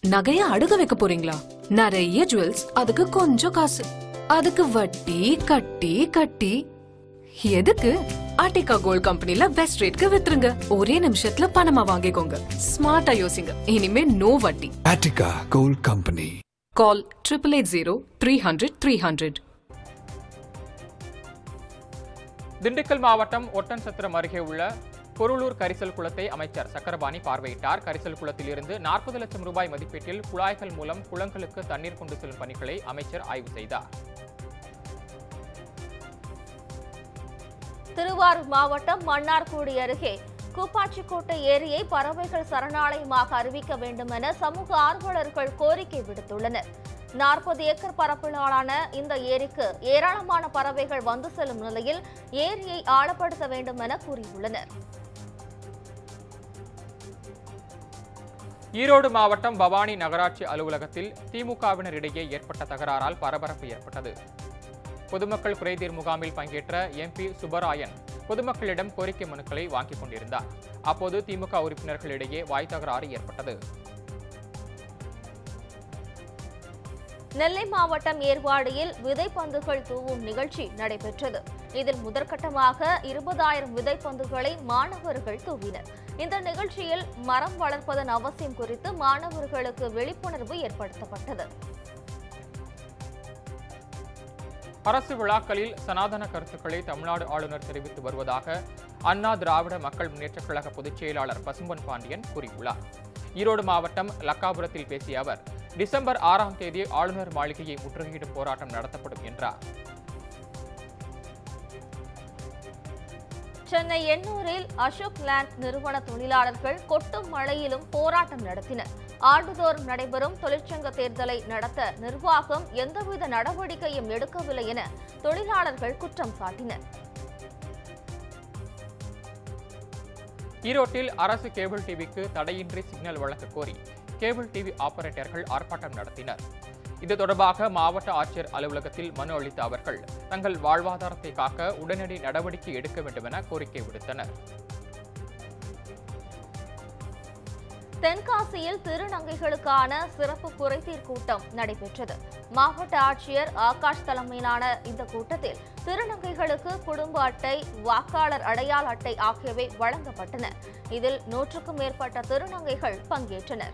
நகைய அடுக்க வைக்க போறீங்களா நிறைய ஜுவல்ஸ் அதுக்கு கொஞ்சம் காசு அதுக்கு வட்டி கட்டி கட்டி எதுக்கு ஆர்டிகா கோல்ட் கம்பெனில பெஸ்ட் ரேட்க்கு வித்துருங்க ஒரே நிமிஷத்துல பணமா வாங்கிக்கோங்க ஸ்மார்ட்டா யோசிங்க இனிமே நோ வட்டி Attica Gold Company. Call triple eight zero three hundred three hundred Dindigul மாவட்டம் ஒட்டன்சத்திரம் அருகே உள்ள பொருளூர் கரிசல் குளத்தை அமைச்சர் சக்கரபாணி பார்வையிட்டார் கரிசல் குளத்தில் இருந்து நாற்பது லட்சம் ரூபாய் மதிப்பீட்டில் குழாய்கள் மூலம் குளங்களுக்கு தண்ணீர் கொண்டு செல்லும் பணிகளை அமைச்சர் ஆய்வு செய்தார் திருவாரூர் மாவட்டம் மன்னார்குடி அருகே கூப்பாச்சிக்கோட்டை ஏரியை பறவைகள் சரணாலயமாக அறிவிக்க வேண்டும் என சமூக ஆர்வலர்கள் கோரிக்கை விடுத்துள்ளனர் நாற்பது ஏக்கர் பரப்பிலான இந்த ஏரிக்கு ஏராளமான பறவைகள் வந்து செல்லும் நிலையில் ஏரியை ஆழப்படுத்த வேண்டும் என கூறியுள்ளனர் ஈரோடு மாவட்டம் பவானி நகராட்சி அலுவலகத்தில் திமுகவினரிடையே ஏற்பட்ட தகராறால் பரபரப்பு ஏற்பட்டது பொதுமக்கள் குறைதீர் முகாமில் பங்கேற்ற எம்பி சுப்பராயன் பொதுமக்களிடம் கோரிக்கை மனுக்களை வாங்கிக் கொண்டிருந்தார் அப்போது திமுக உறுப்பினர்களிடையே வாய் தகராறு ஏற்பட்டது நெல்லை மாவட்டம் ஏர்வாடியில் விதைப்பந்துகள் தூவும் நிகழ்ச்சி நடைபெற்றது இதில் முதற்கட்டமாக இருபதாயிரம் விதைப்பந்துகளை மாணவர்கள் தூவினர் இந்த நிகழ்ச்சியில் மரம் வளர்ப்பதன் அவசியம் குறித்து மாணவர்களுக்கு விழிப்புணர்வு ஏற்படுத்தப்பட்டது அரசு விழாக்களில் சனாதன கருத்துக்களை தமிழ்நாடு ஆளுநர் தெரிவித்து வருவதாக அண்ணா திராவிட மக்கள் முன்னேற்றக் கழக பொதுச் செயலாளர் பசும்பொன் பாண்டியன் கூறியுள்ளார் ஈரோடு மாவட்டம் லக்காபுரத்தில் பேசிய அவர் டிசம்பர் ஆறாம் தேதி ஆளுநர் மாளிகையை முற்றுகையிடும் போராட்டம் நடத்தப்படும் என்றார் சென்னை எண்ணூரில் அசோக் லேண்ட் நிறுவன தொழிலாளர்கள் கொட்டும் மழையிலும் போராட்டம் நடத்தினர் ஆண்டுதோறும் நடைபெறும் தொழிற்சங்க தேர்தலை நடத்த நிர்வாகம் எந்தவித நடவடிக்கையும் எடுக்கவில்லை என தொழிலாளர்கள் குற்றம் சாட்டினர் ஈரோட்டில் அரசு கேபிள் டிவிக்கு தடையின்றி சிக்னல் வழங்க கோரி கேபிள் டிவி ஆபரேட்டர்கள் ஆர்ப்பாட்டம் நடத்தினர் இது தொடர்பாக மாவட்ட ஆட்சியர் அலுவலகத்தில் மனு அளித்த அவர்கள் தங்கள் வாழ்வாதாரத்தை காக்க உடனடி நடவடிக்கை எடுக்க வேண்டும் என கோரிக்கை விடுத்தனர் தென்காசியில் திருநங்கைகளுக்கான சிறப்பு குறைதீர் கூட்டம் நடைபெற்றது மாவட்ட ஆட்சியர் ஆகாஷ் தலைமையிலான இந்த கூட்டத்தில் திருநங்கைகளுக்கு குடும்ப அட்டை வாக்காளர் அடையாள அட்டை ஆகியவை வழங்கப்பட்டன இதில் நூற்றுக்கும் மேற்பட்ட திருநங்கைகள் பங்கேற்றனர்